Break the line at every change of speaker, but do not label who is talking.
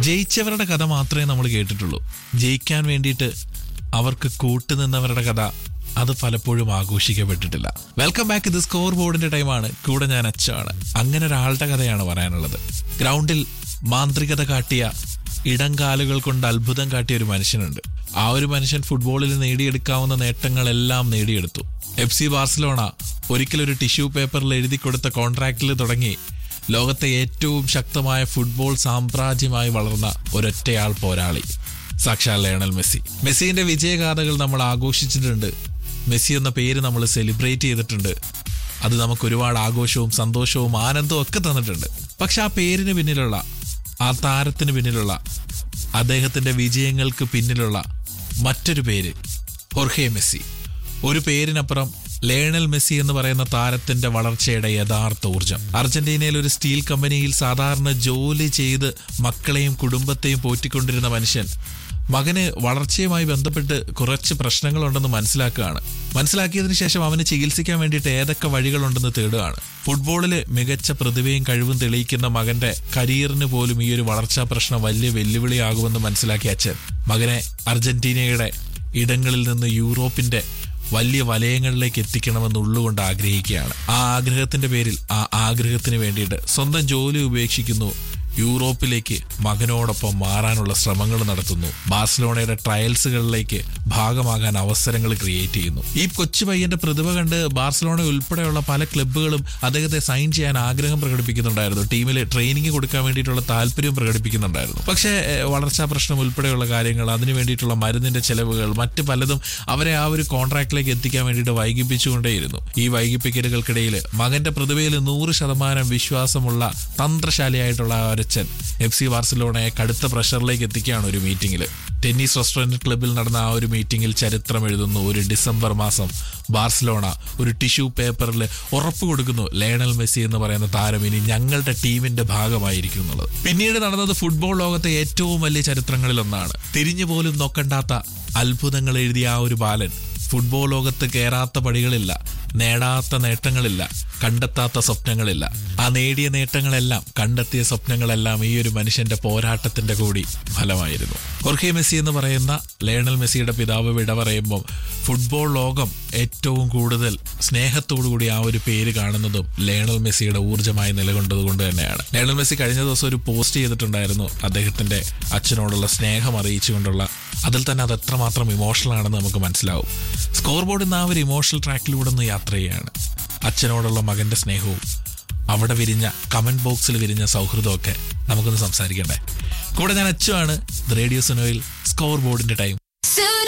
ജയിച്ചവരുടെ കഥ മാത്രമേ നമ്മൾ കേട്ടിട്ടുള്ളൂ ജയിക്കാൻ വേണ്ടിയിട്ട് അവർക്ക് കൂട്ടുനിന്നവരുടെ കഥ അത് പലപ്പോഴും ആഘോഷിക്കപ്പെട്ടിട്ടില്ല വെൽക്കം ബാക്ക് ഇത് സ്കോർ ബോർഡിന്റെ ടൈമാണ് കൂടെ ഞാൻ അച്ചാണ് അങ്ങനെ ഒരാളുടെ കഥയാണ് പറയാനുള്ളത് ഗ്രൗണ്ടിൽ മാന്ത്രികത കാട്ടിയ ഇടംകാലുകൾ കൊണ്ട് അത്ഭുതം കാട്ടിയ ഒരു മനുഷ്യനുണ്ട് ആ ഒരു മനുഷ്യൻ ഫുട്ബോളിൽ നേടിയെടുക്കാവുന്ന നേട്ടങ്ങളെല്ലാം നേടിയെടുത്തു എഫ് സി ബാർസലോണ ഒരിക്കലൊരു ടിഷ്യൂ പേപ്പറിൽ എഴുതി കൊടുത്ത കോൺട്രാക്റ്റിൽ തുടങ്ങി ലോകത്തെ ഏറ്റവും ശക്തമായ ഫുട്ബോൾ സാമ്രാജ്യമായി വളർന്ന ഒരൊറ്റയാൾ പോരാളി സാക്ഷാൽ ലയണൽ മെസ്സി മെസ്സിന്റെ വിജയഗാഥകൾ നമ്മൾ ആഘോഷിച്ചിട്ടുണ്ട് മെസ്സി എന്ന പേര് നമ്മൾ സെലിബ്രേറ്റ് ചെയ്തിട്ടുണ്ട് അത് നമുക്ക് ഒരുപാട് ആഘോഷവും സന്തോഷവും ആനന്ദവും ഒക്കെ തന്നിട്ടുണ്ട് പക്ഷെ ആ പേരിന് പിന്നിലുള്ള ആ താരത്തിന് പിന്നിലുള്ള അദ്ദേഹത്തിന്റെ വിജയങ്ങൾക്ക് പിന്നിലുള്ള മറ്റൊരു പേര് ഹൊർഹെ മെസ്സി ഒരു പേരിനപ്പുറം ലേണൽ മെസ്സി എന്ന് പറയുന്ന താരത്തിന്റെ വളർച്ചയുടെ യഥാർത്ഥ ഊർജം അർജന്റീനയിൽ ഒരു സ്റ്റീൽ കമ്പനിയിൽ സാധാരണ ജോലി ചെയ്ത് മക്കളെയും കുടുംബത്തെയും പോറ്റിക്കൊണ്ടിരുന്ന മനുഷ്യൻ മകന് വളർച്ചയുമായി ബന്ധപ്പെട്ട് കുറച്ച് പ്രശ്നങ്ങളുണ്ടെന്ന് മനസ്സിലാക്കുകയാണ് മനസ്സിലാക്കിയതിനു ശേഷം അവന് ചികിത്സിക്കാൻ വേണ്ടിയിട്ട് ഏതൊക്കെ വഴികളുണ്ടെന്ന് തേടുകയാണ് ഫുട്ബോളില് മികച്ച പ്രതിഭയും കഴിവും തെളിയിക്കുന്ന മകന്റെ കരിയറിന് പോലും ഈ ഒരു വളർച്ചാ പ്രശ്നം വലിയ വെല്ലുവിളിയാകുമെന്ന് മനസ്സിലാക്കിയ അച്ഛൻ മകനെ അർജന്റീനയുടെ ഇടങ്ങളിൽ നിന്ന് യൂറോപ്പിന്റെ വലിയ വലയങ്ങളിലേക്ക് എത്തിക്കണമെന്ന് ഉള്ളുകൊണ്ട് ആഗ്രഹിക്കുകയാണ് ആ ആഗ്രഹത്തിന്റെ പേരിൽ ആ ആഗ്രഹത്തിന് വേണ്ടിയിട്ട് സ്വന്തം ജോലി ഉപേക്ഷിക്കുന്നു യൂറോപ്പിലേക്ക് മകനോടൊപ്പം മാറാനുള്ള ശ്രമങ്ങൾ നടത്തുന്നു ബാഴ്സലോണയുടെ ട്രയൽസുകളിലേക്ക് ഭാഗമാകാൻ അവസരങ്ങൾ ക്രിയേറ്റ് ചെയ്യുന്നു ഈ കൊച്ചു പയ്യന്റെ പ്രതിഭ കണ്ട് ബാഴ്സലോണ ഉൾപ്പെടെയുള്ള പല ക്ലബ്ബുകളും അദ്ദേഹത്തെ സൈൻ ചെയ്യാൻ ആഗ്രഹം പ്രകടിപ്പിക്കുന്നുണ്ടായിരുന്നു ടീമിൽ ട്രെയിനിങ് കൊടുക്കാൻ വേണ്ടിയിട്ടുള്ള താല്പര്യം പ്രകടിപ്പിക്കുന്നുണ്ടായിരുന്നു പക്ഷേ ഏഹ്, വളർച്ചാ പ്രശ്നം ഉൾപ്പെടെയുള്ള കാര്യങ്ങൾ അതിനു വേണ്ടിയിട്ടുള്ള മരുന്നിന്റെ ചെലവുകൾ മറ്റ് പലതും അവരെ ആ ഒരു കോൺട്രാക്റ്റിലേക്ക് എത്തിക്കാൻ വേണ്ടിയിട്ട് വൈകിപ്പിച്ചുകൊണ്ടേയിരുന്നു ഈ വൈകിപ്പിക്കലുകൾക്കിടയിൽ മകന്റെ പ്രതിഭയിൽ നൂറ് ശതമാനം വിശ്വാസമുള്ള തന്ത്രശാലിയായിട്ടുള്ള ആ ഒരച്ഛൻ എഫ് സി ബാർസലോണയെ കടുത്ത പ്രഷറിലേക്ക് എത്തിക്കുകയാണ് ഒരു മീറ്റിംഗിൽ ടെന്നീസ് റെസ്റ്റോറന്റ് ക്ലബിൽ നടന്ന ആ ഒരു മീറ്റിംഗിൽ ചരിത്രം എഴുതുന്നു ഒരു ഡിസംബർ മാസം ബാർസലോണ ഒരു ടിഷ്യൂ പേപ്പറിൽ ഉറപ്പ് കൊടുക്കുന്നു ലയണൽ മെസ്സി എന്ന് പറയുന്ന താരം ഇനി ഞങ്ങളുടെ ടീമിന്റെ ഭാഗമായിരിക്കും എന്നുള്ളത് പിന്നീട് നടന്നത് ഫുട്ബോൾ ലോകത്തെ ഏറ്റവും വലിയ ചരിത്രങ്ങളിൽ ഒന്നാണ് തിരിഞ്ഞു പോലും നോക്കണ്ടാത്ത അത്ഭുതങ്ങൾ എഴുതിയ ആ ഒരു ബാലൻ ഫുട്ബോൾ ലോകത്ത് കയറാത്ത പടികളില്ല നേടാത്ത നേട്ടങ്ങളില്ല കണ്ടെത്താത്ത സ്വപ്നങ്ങളില്ല ആ നേടിയ നേട്ടങ്ങളെല്ലാം കണ്ടെത്തിയ സ്വപ്നങ്ങളെല്ലാം ഈ ഒരു മനുഷ്യന്റെ പോരാട്ടത്തിന്റെ കൂടി ഫലമായിരുന്നു ഹൊർഹെ മെസ്സി എന്ന് പറയുന്ന ലയണൽ മെസ്സിയുടെ പിതാവ് വിട പറയുമ്പോൾ ഫുട്ബോൾ ലോകം ഏറ്റവും കൂടുതൽ സ്നേഹത്തോടുകൂടി ആ ഒരു പേര് കാണുന്നതും ലയണൽ മെസ്സിയുടെ ഊർജ്ജമായി നിലകൊണ്ടത് കൊണ്ട് തന്നെയാണ് ലയണൽ മെസ്സി കഴിഞ്ഞ ദിവസം ഒരു പോസ്റ്റ് ചെയ്തിട്ടുണ്ടായിരുന്നു അദ്ദേഹത്തിന്റെ അച്ഛനോടുള്ള സ്നേഹം അറിയിച്ചുകൊണ്ടുള്ള അതിൽ തന്നെ അത് എത്രമാത്രം ഇമോഷണൽ ആണെന്ന് നമുക്ക് മനസ്സിലാവും സ്കോർ ബോർഡ് ഇന്ന് ആ ഒരു ഇമോഷണൽ ട്രാക്കിലൂടെ ഒന്ന് യാത്ര ചെയ്യുകയാണ് അച്ഛനോടുള്ള മകന്റെ സ്നേഹവും അവിടെ വിരിഞ്ഞ കമന്റ് ബോക്സിൽ വിരിഞ്ഞ സൗഹൃദമൊക്കെ നമുക്കൊന്ന് സംസാരിക്കണ്ടേ കൂടെ ഞാൻ അച്ചുവാണ് റേഡിയോ സുനോയിൽ സ്കോർ ബോർഡിന്റെ ടൈം